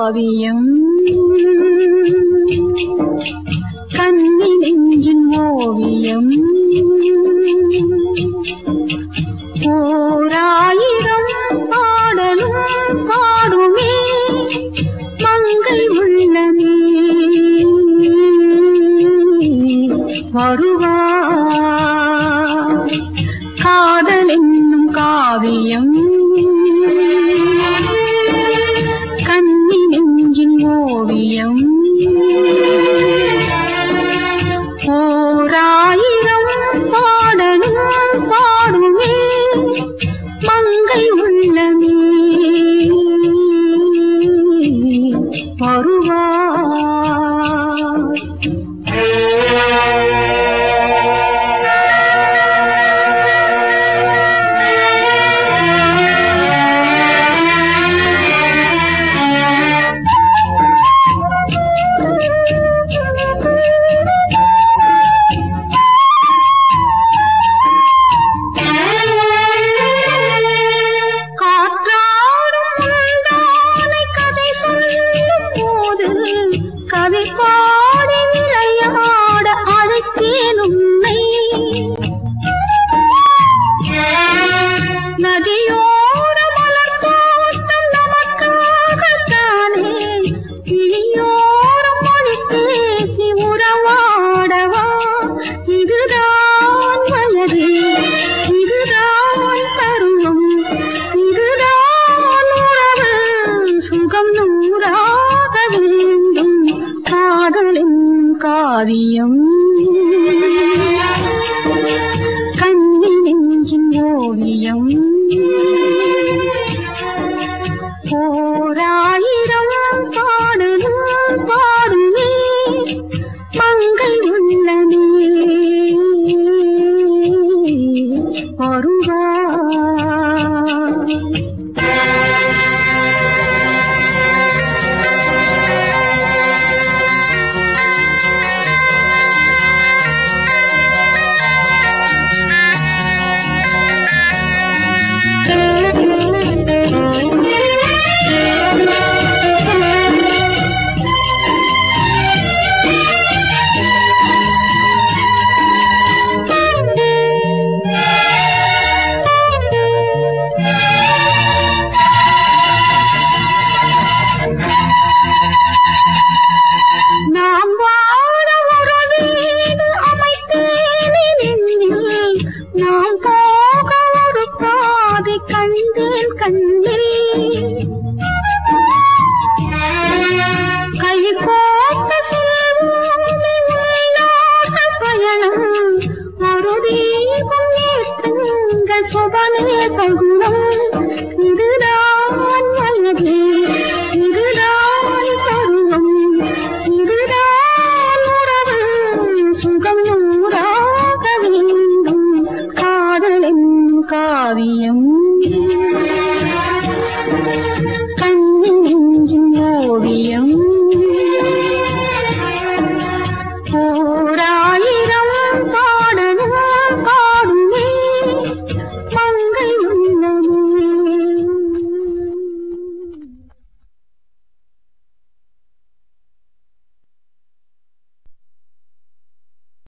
காவியம் கண்ணி நெஞ்சின் ஓவியம் ஓராயிரம் பாடலும் பாடுமே மங்கை உள்ளமே வருவா காதல் என்னும் காவியம் கண்ணி நெஞ்சின் ஓவியம் ஓராயிரம் பாடலும் பாடுமே மங்கை உள்ளமே வருவா காற்றாடும் முந்தானை கதை சொல்லும் போது கவி பாடி விளையாட அழைத்தேன் உன்னை நதியோர மலர் தோட்டம் நமக்காகத்தானே கிளியோரம் மொழி பேசி உறவாடவா இதுதான் வயது இதுதான் பருவம் இதுதான் உறவு சுகம் நூறாக வேண்டும் காதலின் காவியம் கண்ணி நெஞ்சின் ஓவியம் ஓராயிரம் பாடலும் பாடுமே மங்கை உள்ளமே வருவா நாம் வாழ ஒரு வீடு அமைத்தேனே நெஞ்சில் நாம் போக ஒரு பாதை கண்டேன் கண்ணில் கை கோர்த்து செல்வோமே உல்லாச பயணம் ஒரு தீபம் ஏற்றுங்கள் சுபமே தகுணம் இதுதான் வயது இதுதான் பருவம் இதுதான் உறவு சுகம் நூறாக வேண்டும் காதலின் காவியம்